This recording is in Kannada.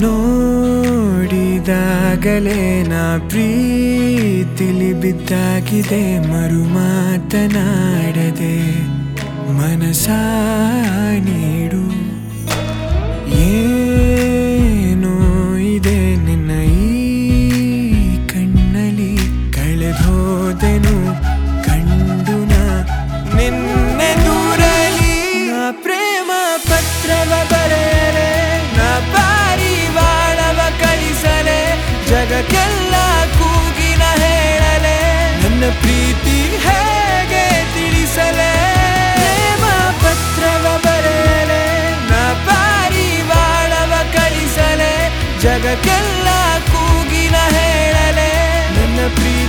ನೋಡಿದಾಗಲೇ ನಾ ಪ್ರೀತಿಲಿ ಬಿದ್ದಾಗಿದೆ ಮರು ಮಾತನಾಡದೆ ಮನಸ ನೀಡು ಏನೋ ಇದೆ ನಿನ್ನ ಈ ಕಣ್ಣಲ್ಲಿ ಕಳೆದೋದೆನು ಕಂಡು ನಾ ನಿನ್ನೆ ದೂರಲಿ ನಾ ಪ್ರೇಮ ಪತ್ರವ ಬರೆಯಲೆ ನಾ ಪಾರಿವಾಳವ ಕಳಿಸಲೆ ಜಗಕ್ಕೆಲ್ಲ ಕೂಗಿನ ಹೇಳಲೆ ನನ್ನ ಪ್ರೀತಿ ಹೇಗೆ ತಿಳಿಸಲೆ ಪ್ರೇಮ ಪತ್ರವ ಬರೆಯಲೆ ನಾ ಪಾರಿವಾಳವ ಕಳಿಸಲೆ ಜಗಕ್ಕೆಲ್ಲ ಕೂಗಿನ ಹೇಳಲೆ ನನ್ನ ಪ್ರೀತಿ